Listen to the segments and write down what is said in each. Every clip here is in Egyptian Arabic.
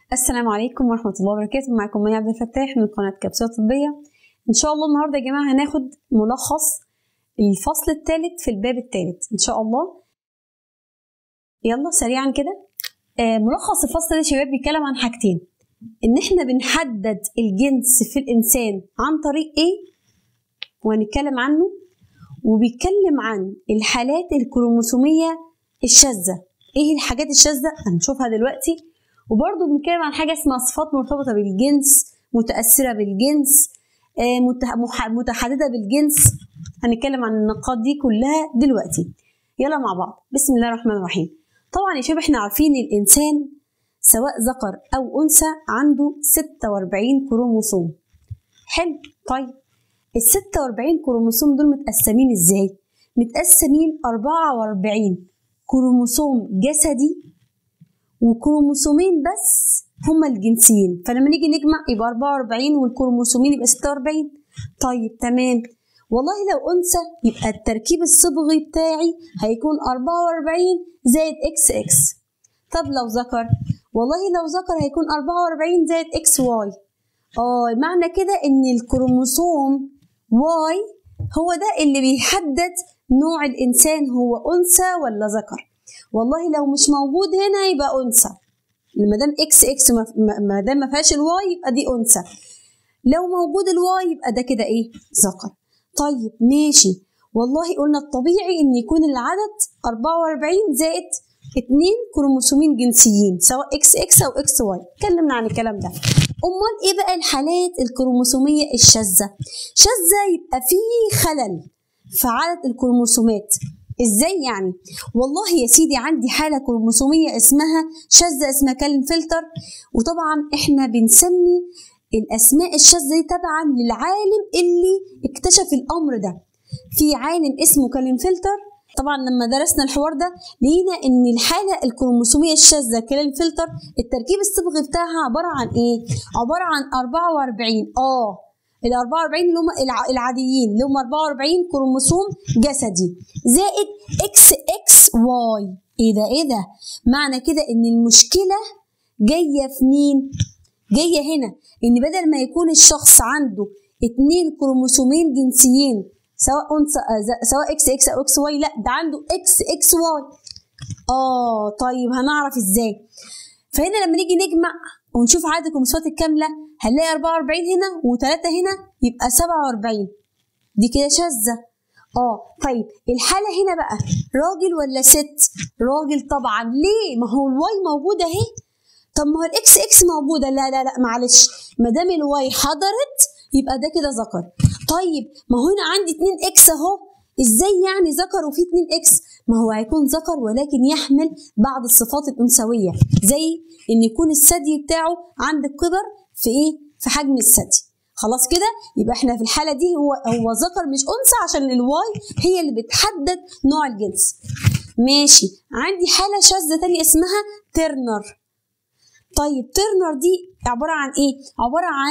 السلام عليكم ورحمة الله وبركاته معكم مي عبد الفتاح من قناة كبسولة طبية إن شاء الله النهاردة يا جماعة هناخد ملخص الفصل الثالث في الباب الثالث إن شاء الله يلا سريعا كده آه ملخص الفصل ده يا شباب بيتكلم عن حاجتين إن إحنا بنحدد الجنس في الإنسان عن طريق إيه وهنتكلم عنه وبيتكلم عن الحالات الكروموسومية الشاذة إيه الحاجات الشاذة هنشوفها دلوقتي وبرضه بنتكلم عن حاجه اسمها صفات مرتبطه بالجنس متاثره بالجنس متحدده بالجنس هنتكلم عن النقاط دي كلها دلوقتي يلا مع بعض بسم الله الرحمن الرحيم طبعا يا شباب احنا عارفين الانسان سواء ذكر او انثى عنده 46 كروموسوم حلو طيب ال 46 كروموسوم دول متقسمين ازاي متقسمين 44 كروموسوم جسدي وكروموسومين بس هما الجنسيين فلما نيجي نجمع يبقى 44 والكروموسومين يبقى 46 طيب تمام والله لو انثى يبقى التركيب الصبغي بتاعي هيكون 44 زائد اكس اكس طب لو ذكر والله لو ذكر هيكون 44 زائد اكس واي اه معنى كده ان الكروموسوم واي هو ده اللي بيحدد نوع الانسان هو انثى ولا ذكر والله لو مش موجود هنا يبقى انثى ما دام اكس اكس ما دام ما فيهاش الواي يبقى دي انثى لو موجود الواي يبقى ده كده ايه ذكر طيب ماشي والله قلنا الطبيعي ان يكون العدد 44 زائد اتنين كروموسومين جنسيين سواء اكس اكس او اكس واي اتكلمنا عن الكلام ده امال ايه بقى الحالات الكروموسوميه الشاذه شاذه يبقى فيه خلل في عدد الكروموسومات ازاي يعني والله يا سيدي عندي حاله كروموسوميه اسمها شاذه اسمها كالين فلتر وطبعا احنا بنسمي الاسماء الشاذه دي تبعا للعالم اللي اكتشف الامر ده في عالم اسمه كالين فلتر طبعا لما درسنا الحوار ده لقينا ان الحاله الكروموسوميه الشاذه كالين فلتر التركيب الصبغي بتاعها عباره عن ايه عباره عن 44 اه ال 44 اللي هم العاديين اللي هم 44 كروموسوم جسدي زائد اكس اكس واي ايه ده ايه ده معنى كده ان المشكله جايه في مين جايه هنا ان بدل ما يكون الشخص عنده اتنين كروموسومين جنسيين سواء انثى سواء اكس اكس او اكس واي لا ده عنده اكس اكس واي اه طيب هنعرف ازاي فهنا لما نيجي نجمع ونشوف عدد الكروموسومات الكامله هنلاقي 44 هنا و3 هنا يبقى 47 دي كده شاذة اه طيب الحالة هنا بقى راجل ولا ست؟ راجل طبعا ليه؟ ما هو الواي موجودة اهي طب ما هو الاكس اكس موجودة لا لا لا معلش ما دام الواي حضرت يبقى ده كده ذكر طيب ما هو هنا عندي 2 اكس اهو ازاي يعني ذكر وفي 2 اكس؟ ما هو هيكون ذكر ولكن يحمل بعض الصفات الانثويه زي ان يكون الثدي بتاعه عند الكبر في ايه؟ في حجم الثدي. خلاص كده؟ يبقى احنا في الحاله دي هو هو ذكر مش انثى عشان الواي هي اللي بتحدد نوع الجنس. ماشي، عندي حاله شاذه تانية اسمها ترنر. طيب ترنر دي عباره عن ايه؟ عباره عن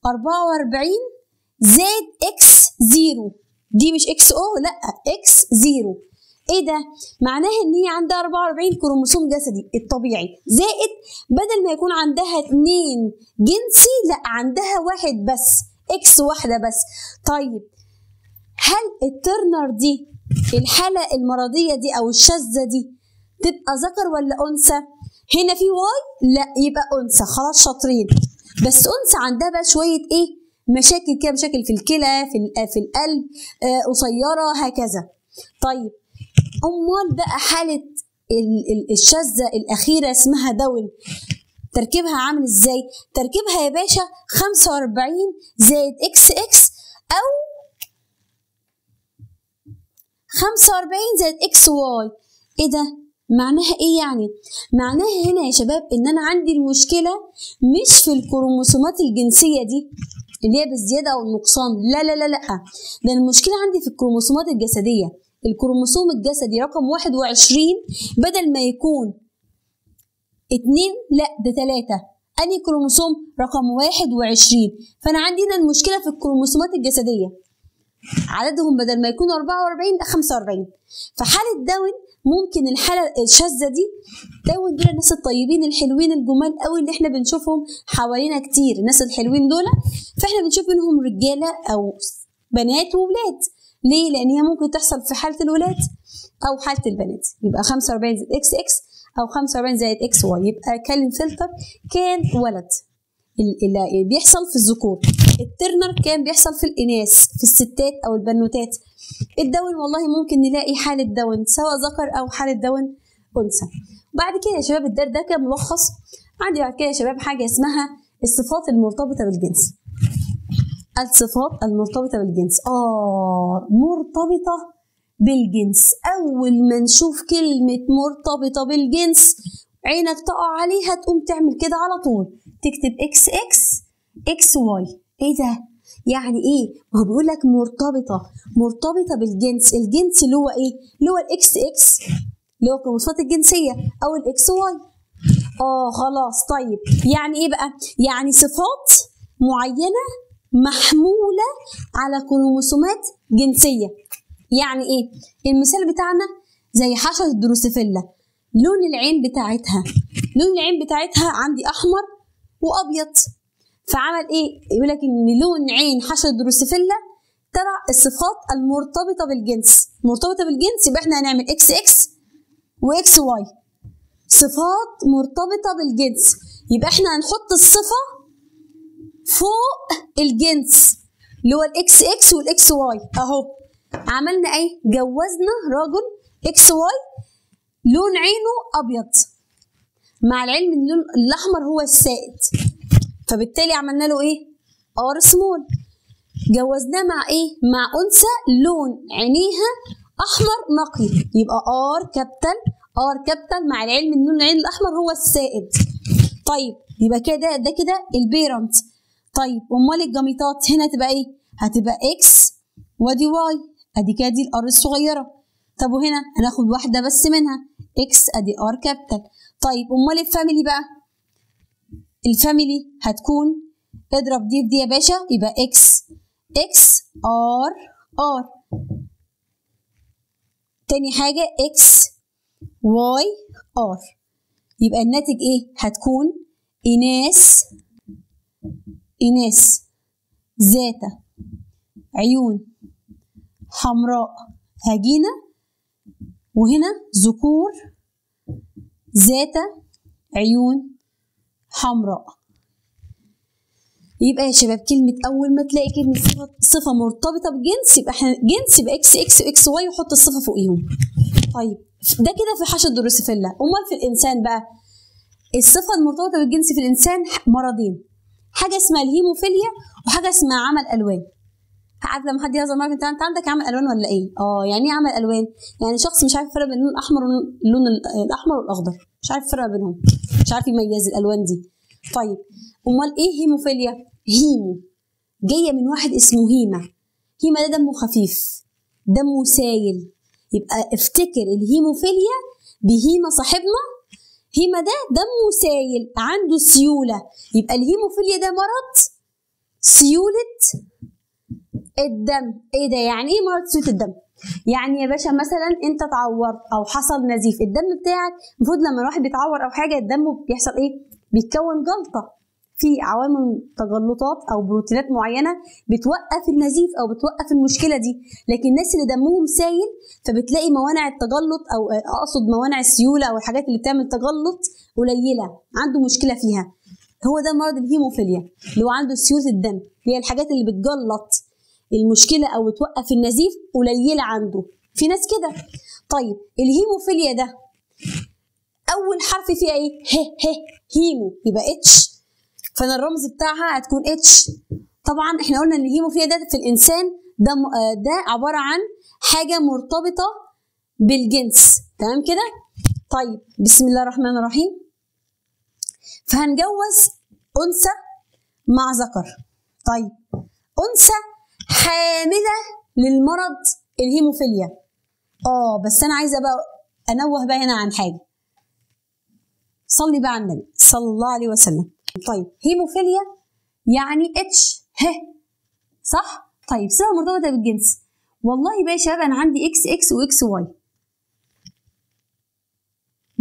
44 زائد اكس زيرو. دي مش اكس او لا اكس زيرو. ايه ده؟ معناها ان هي عندها 44 كروموسوم جسدي الطبيعي زائد بدل ما يكون عندها اتنين جنسي لا عندها واحد بس اكس واحده بس طيب هل الترنر دي الحاله المرضيه دي او الشاذه دي تبقى ذكر ولا انثى؟ هنا في واي؟ لا يبقى انثى خلاص شاطرين بس انثى عندها بقى شويه ايه؟ مشاكل كده مشاكل في الكلى في في القلب آه قصيره هكذا طيب امال بقى حاله الشاذه الاخيره اسمها داون تركيبها عامل ازاي تركيبها يا باشا 45 زائد اكس اكس او 45 زائد اكس واي ايه ده معناها ايه يعني معناها هنا يا شباب ان انا عندي المشكله مش في الكروموسومات الجنسيه دي اللي هي بالزياده او النقصان لا لا لا لا ده المشكله عندي في الكروموسومات الجسديه الكروموسوم الجسدي رقم 21 بدل ما يكون اتنين لا ده تلاتة أنهي كروموسوم رقم 21 فأنا عندي هنا المشكلة في الكروموسومات الجسدية عددهم بدل ما يكون 44 يبقى 45 فحالة داون ممكن الحاله الشاذه دي داون دول الناس الطيبين الحلوين الجمال قوي اللي احنا بنشوفهم حوالينا كتير الناس الحلوين دول فاحنا بنشوف منهم رجاله او بنات وولاد ليه لان هي ممكن تحصل في حاله الولاد او حاله البنات يبقى 45 زائد اكس اكس او 45 زائد اكس واي يبقى كالين فلتر كان ولد اللي بيحصل في الذكور الترنر كان بيحصل في الاناث في الستات او البنوتات الدون والله ممكن نلاقي حالة دون سواء ذكر أو حالة دون أنثى بعد كده يا شباب الدر ده كان ملخص عندي بعد كده يا شباب حاجة اسمها الصفات المرتبطة بالجنس الصفات المرتبطة بالجنس آه مرتبطة بالجنس أول ما نشوف كلمة مرتبطة بالجنس عينك تقع عليها تقوم تعمل كده على طول تكتب اكس اكس اكس واي ايه ده يعني ايه هو بيقول لك مرتبطه مرتبطه بالجنس الجنس اللي هو ايه اللي هو الاكس اكس اللي هو الكروموسومات الجنسيه او الاكس واي اه خلاص طيب يعني ايه بقى يعني صفات معينه محموله على كروموسومات جنسيه يعني ايه المثال بتاعنا زي حشره الدروسوفيلا لون العين بتاعتها لون العين بتاعتها عندي احمر وابيض فعمل ايه يقول لك ان لون عين حشره الدروسوفيلا تبع الصفات المرتبطه بالجنس مرتبطه بالجنس يبقى احنا هنعمل اكس اكس واكس واي صفات مرتبطه بالجنس يبقى احنا هنحط الصفه فوق الجنس اللي هو الاكس اكس والاكس واي اهو عملنا ايه جوزنا رجل اكس واي لون عينه ابيض مع العلم ان اللون الاحمر هو السائد فبالتالي عملنا له ايه ار سمول جوزناه مع ايه مع انثى لون عينيها احمر نقي يبقى ار كابيتال ار كابيتال مع العلم ان لون العين الاحمر هو السائد طيب يبقى كده ده كده البيرنت طيب امال الجميطات هنا تبقى ايه هتبقى اكس وادي واي ادي كده دي الار الصغيره طب وهنا هناخد واحده بس منها اكس ادي ار كابيتال طيب امال الفاميلي بقى الفاميلي هتكون اضرب دي في دي يا باشا يبقى اكس اكس ار ار تاني حاجة اكس واي ار يبقى الناتج ايه هتكون إناث إناث ذات عيون حمراء هجينة وهنا ذكور ذات عيون حمراء يبقى يا شباب كلمة أول ما تلاقي كلمة صفة, صفة مرتبطة بجنس يبقى احنا جنس يبقى اكس اكس واكس واي وحط الصفة فوقيهم. طيب ده كده في حشرة الدروسوفيلا، أمال في الإنسان بقى الصفة المرتبطة بالجنس في الإنسان مرضين حاجة اسمها الهيموفيليا وحاجة اسمها عمل ألوان. عارف لما حد يهزر معاك انت انت عندك عمل الوان ولا ايه؟ اه يعني ايه عمل الوان؟ يعني شخص مش عارف يفرق بين اللون الاحمر واللون الاحمر والاخضر، مش عارف يفرق بينهم، مش عارف يميز الالوان دي. طيب امال ايه هيموفيليا؟ هيمو جايه من واحد اسمه هيما هيما ده دمه خفيف دمه سايل يبقى افتكر الهيموفيليا بهيما صاحبنا هيما ده دمه سايل عنده سيوله يبقى الهيموفيليا ده مرض سيوله الدم ايه ده يعني ايه مرض سيوله الدم يعني يا باشا مثلا انت اتعورت او حصل نزيف الدم بتاعك المفروض لما الواحد بيتعور او حاجه الدم بيحصل ايه بيتكون جلطه في عوامل تجلطات او بروتينات معينه بتوقف النزيف او بتوقف المشكله دي لكن الناس اللي دمهم سايل فبتلاقي موانع التجلط او اقصد موانع السيوله او الحاجات اللي بتعمل تجلط قليله عنده مشكله فيها هو ده مرض الهيموفيليا اللي هو عنده سيوله الدم هي الحاجات اللي بتجلط المشكله او بتوقف النزيف قليله عنده في ناس كده طيب الهيموفيليا ده اول حرف فيها ايه ه ه هيمو يبقى اتش فانا الرمز بتاعها هتكون اتش طبعا احنا قلنا ان الهيموفيليا ده في الانسان ده ده عباره عن حاجه مرتبطه بالجنس تمام كده طيب بسم الله الرحمن الرحيم فهنجوز انثى مع ذكر طيب انثى حامله للمرض الهيموفيليا اه بس انا عايزه بقى انوه بقى هنا عن حاجه صلي بقى على النبي صلى الله عليه وسلم طيب هيموفيليا يعني اتش ه صح طيب صفه مرتبطه بالجنس والله بقى يا شباب انا عندي اكس اكس واكس واي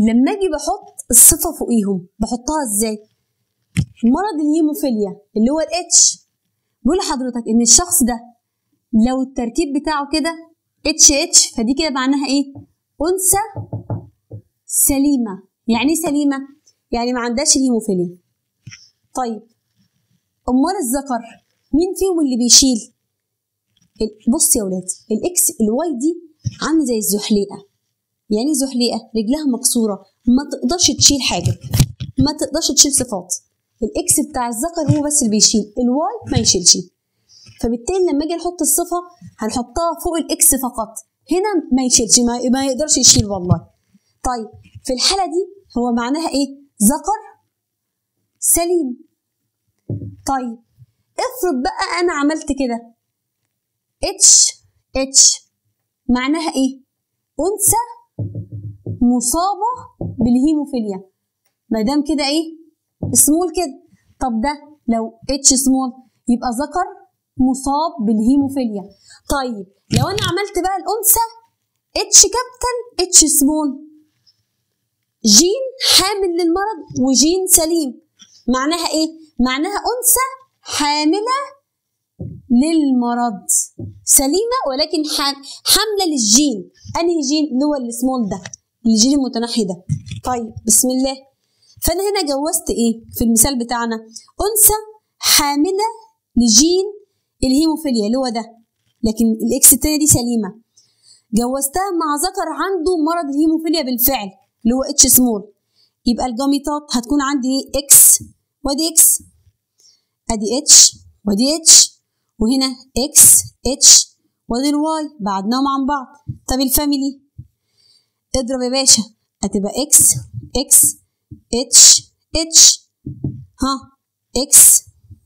لما اجي بحط الصفه فوقيهم بحطها ازاي مرض الهيموفيليا اللي هو الاتش بيقول لحضرتك ان الشخص ده لو التركيب بتاعه كده اتش اتش فدي كده معناها ايه انثى سليمه يعني ايه سليمه يعني ما عندهاش الهيموفيليا طيب امال الذكر مين فيهم اللي بيشيل بص يا ولادي الاكس الواي دي عامله زي الزحليقه يعني زحليقه رجلها مكسوره ما تقدرش تشيل حاجه ما تقدرش تشيل صفات الاكس بتاع الذكر هو بس اللي بيشيل الواي ما يشيلش فبالتالي لما اجي نحط الصفه هنحطها فوق الاكس فقط هنا ما يشيلش ما, ما يقدرش يشيل والله طيب في الحاله دي هو معناها ايه ذكر سليم طيب افرض بقى انا عملت كده اتش اتش معناها ايه انثى مصابه بالهيموفيليا ما دام كده ايه سمول كده طب ده لو اتش سمول يبقى ذكر مصاب بالهيموفيليا طيب لو انا عملت بقى الانثى اتش كابيتال اتش سمول جين حامل للمرض وجين سليم معناها ايه معناها انثى حامله للمرض سليمه ولكن حامله للجين انهي جين اللي هو السمول ده الجين المتنحي ده طيب بسم الله فانا هنا جوزت ايه في المثال بتاعنا انثى حامله لجين الهيموفيليا اللي هو ده لكن الاكس التانية دي سليمه جوزتها مع ذكر عنده مرض الهيموفيليا بالفعل اللي هو اتش سمول يبقى الجاميتات هتكون عندي اكس وادي اكس ادي اتش وادي اتش وهنا اكس اتش وادي الواي بعدناهم عن بعض طب الفاميلي اضرب يا باشا هتبقى اكس اكس اتش اتش ها اكس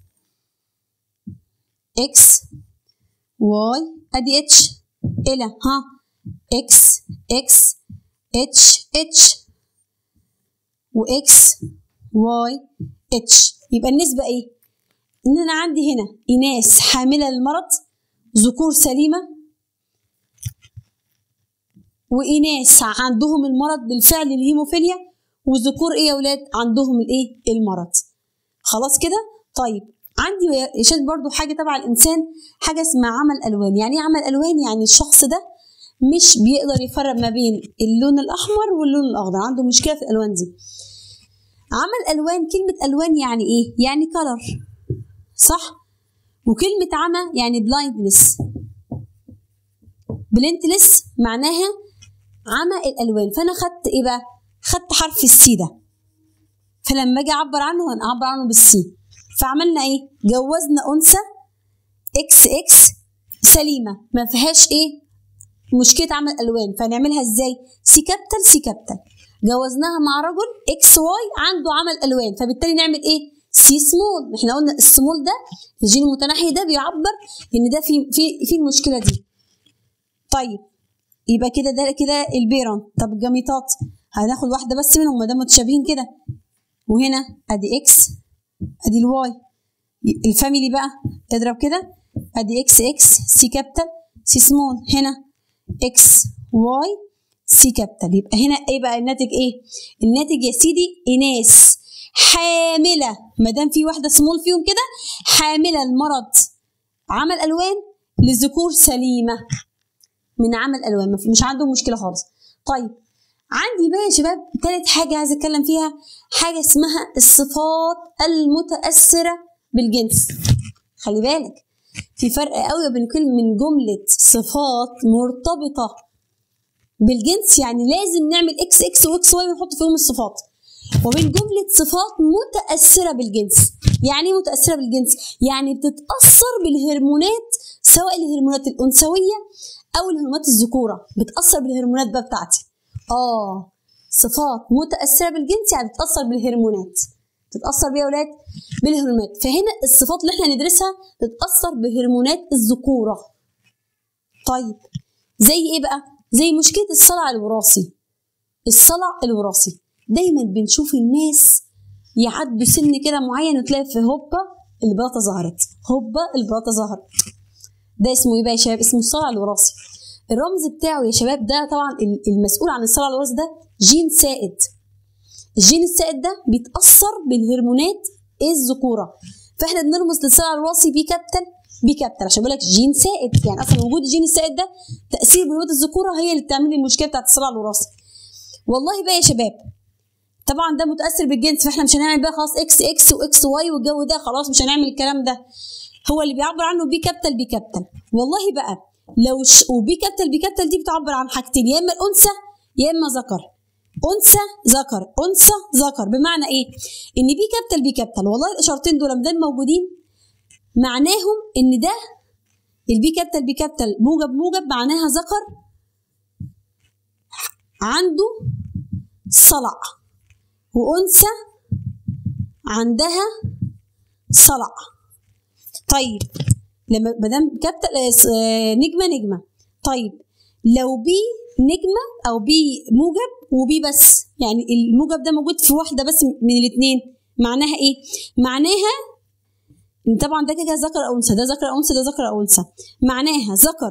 اكس واي ادي اتش الى ها اكس اكس اتش اتش واكس واي اتش يبقى النسبة ايه؟ ان انا عندي هنا اناث حاملة للمرض ذكور سليمة واناث عندهم المرض بالفعل الهيموفيليا وذكور ايه يا ولاد عندهم الايه المرض خلاص كده طيب عندي يا شاد برضو حاجه تبع الانسان حاجه اسمها عمل الوان يعني ايه عمل الوان يعني الشخص ده مش بيقدر يفرق ما بين اللون الاحمر واللون الاخضر عنده مشكله في الالوان دي عمل الوان كلمه الوان يعني ايه يعني كلر صح وكلمه عمى يعني بلايندنس بلينتلس معناها عمى الالوان فانا خدت ايه بقى خدت حرف السي ده فلما اجي اعبر عنه هنعبر عنه بالسي فعملنا ايه جوزنا انثى اكس اكس سليمه ما فيهاش ايه مشكله عمل الوان فنعملها ازاي سي كابيتال سي كابيتال جوزناها مع رجل اكس واي عنده عمل الوان فبالتالي نعمل ايه سي سمول احنا قلنا السمول ده الجين المتناحي ده بيعبر ان ده في في في المشكله دي طيب يبقى كده ده كده البيرون طب الجاميتات هناخد واحده بس منهم ما دام متشابهين كده وهنا ادي اكس ادي الواي الفاميلي بقى اضرب كده ادي اكس اكس سي كابيتال سي سمول هنا اكس واي سي كابيتال يبقى هنا ايه بقى الناتج ايه الناتج يا سيدي اناث حامله ما دام في واحده سمول فيهم كده حامله المرض عمل الوان لذكور سليمه من عمل الوان مش عندهم مشكله خالص طيب عندي بقى يا شباب تالت حاجه عايزه اتكلم فيها حاجه اسمها الصفات المتاثره بالجنس خلي بالك في فرق قوي بين كل من جمله صفات مرتبطه بالجنس يعني لازم نعمل اكس اكس واكس واي ونحط فيهم الصفات ومن جملة صفات متأثرة بالجنس يعني ايه متأثرة بالجنس؟ يعني بتتأثر بالهرمونات سواء الهرمونات الأنثوية أو الهرمونات الذكورة بتأثر بالهرمونات بقى بتاعتي آه صفات متأثرة بالجنس يعني بتتأثر بالهرمونات تتأثر بيها يا ولاد بالهرمونات فهنا الصفات اللي احنا ندرسها تتأثر بهرمونات الذكورة طيب زي ايه بقى؟ زي مشكلة الصلع الوراثي الصلع الوراثي دايما بنشوف الناس يعدوا سن كده معين وتلاقي في هوبا البلاطة ظهرت هوبا البلاطة ظهرت ده اسمه ايه بقى يا شباب اسمه الصلع الوراثي الرمز بتاعه يا شباب ده طبعا المسؤول عن الصلع الوراثي ده جين سائد الجين السائد ده بيتاثر بالهرمونات الذكوره فاحنا بنرمز للصلع الوراثي بي كابيتال بي كابيتال عشان بقول لك جين سائد يعني اصلا وجود الجين السائد ده تاثير هرمونات الذكوره هي اللي بتعمل لي المشكله بتاعت الصلع الوراثي والله بقى يا شباب طبعا ده متاثر بالجنس فاحنا مش هنعمل بقى خلاص اكس اكس واكس واي والجو ده خلاص مش هنعمل الكلام ده هو اللي بيعبر عنه بي كابيتال بي كابيتال والله بقى لو ش... وبي كابيتال بي كابيتال دي بتعبر عن حاجتين يا اما الانثى يا اما ذكر انثى ذكر انثى ذكر بمعنى ايه ان بي كابيتال بي كابيتال والله الاشارتين دول ما موجودين معناهم ان ده البي كابيتال بي كابيتال موجب موجب معناها ذكر عنده صلع وانثى عندها صلع طيب لما ما دام كابتل نجمه نجمه طيب لو بي نجمه او بي موجب وبي بس يعني الموجب ده موجود في واحده بس من الاثنين معناها ايه معناها ان طبعا ده كده ذكر او انثى ده ذكر او انثى ده ذكر او انثى معناها ذكر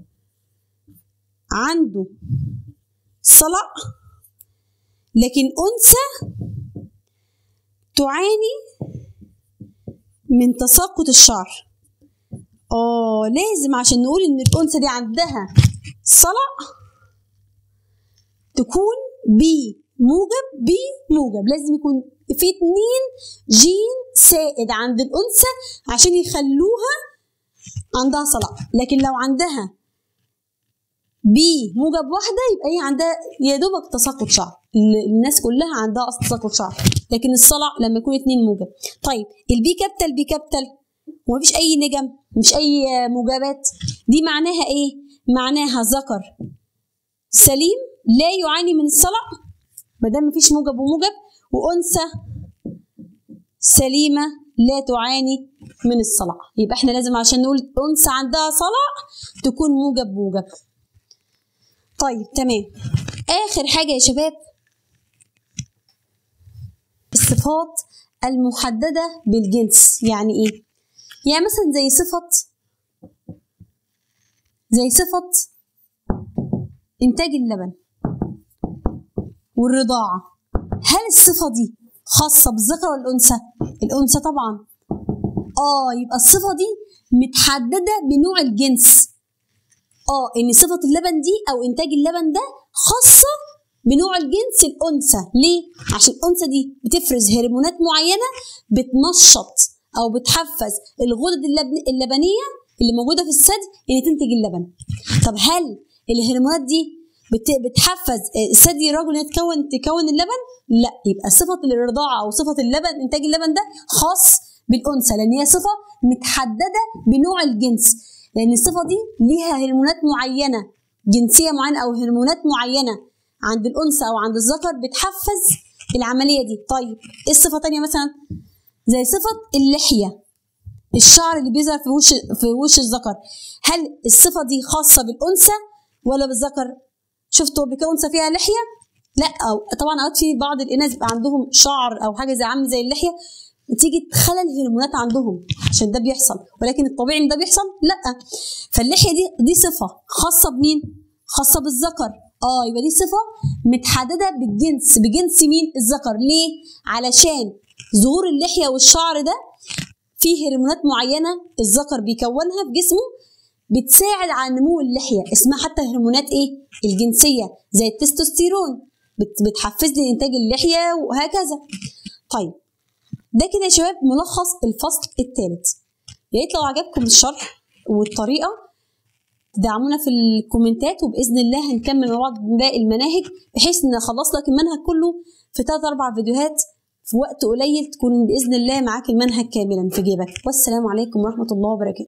عنده صلع لكن انثى تعاني من تساقط الشعر اه لازم عشان نقول ان الانثى دي عندها صلع تكون بي موجب بي موجب لازم يكون في اتنين جين سائد عند الانثى عشان يخلوها عندها صلع لكن لو عندها بي موجب واحده يبقى هي عندها يا دوبك تساقط شعر الناس كلها عندها اصلا تساقط شعر لكن الصلع لما يكون اتنين موجب طيب البي كابيتال بي كابيتال ومفيش اي نجم مش اي موجبات دي معناها ايه معناها ذكر سليم لا يعاني من الصلع ما دام مفيش موجب وموجب وانثى سليمه لا تعاني من الصلع يبقى احنا لازم عشان نقول انثى عندها صلع تكون موجب موجب طيب تمام اخر حاجه يا شباب الصفات المحدده بالجنس يعني ايه يعني مثلا زي صفه زي صفه انتاج اللبن والرضاعه هل الصفه دي خاصه بالذكر ولا الانثى الانثى طبعا اه يبقى الصفه دي متحدده بنوع الجنس اه ان صفه اللبن دي او انتاج اللبن ده خاصه بنوع الجنس الانثى ليه عشان الانثى دي بتفرز هرمونات معينه بتنشط او بتحفز الغدد اللبن اللبنيه اللي موجوده في الثدي ان تنتج اللبن طب هل الهرمونات دي بتحفز الثدي الرجل ان تكون تكون اللبن لا يبقى صفه الرضاعه او صفه اللبن انتاج اللبن ده خاص بالانثى لان هي صفه متحدده بنوع الجنس لان الصفه دي ليها هرمونات معينه جنسيه معينه او هرمونات معينه عند الانثى او عند الذكر بتحفز العمليه دي طيب ايه الصفه تانية مثلا زي صفه اللحيه الشعر اللي بيظهر في وش في وش الذكر هل الصفه دي خاصه بالانثى ولا بالذكر شفتوا قبل كده انثى فيها لحيه لا أو طبعا اوقات في بعض الاناث بيبقى عندهم شعر او حاجه زي عامل زي اللحيه تيجي تخلل هرمونات عندهم عشان ده بيحصل ولكن الطبيعي ان ده بيحصل لا فاللحيه دي دي صفه خاصه بمين خاصه بالذكر اه يبقى دي صفه متحدده بالجنس بجنس مين الذكر ليه علشان ظهور اللحيه والشعر ده فيه هرمونات معينه الذكر بيكونها في جسمه بتساعد على نمو اللحيه اسمها حتى هرمونات ايه الجنسيه زي التستوستيرون بتحفز لي انتاج اللحيه وهكذا طيب ده كده يا شباب ملخص الفصل الثالث يا ريت لو عجبكم الشرح والطريقه تدعمونا في الكومنتات وباذن الله هنكمل مع بعض باقي المناهج بحيث ان اخلص لك المنهج كله في ثلاث اربع فيديوهات في وقت قليل تكون باذن الله معاك المنهج كاملا في جيبك والسلام عليكم ورحمه الله وبركاته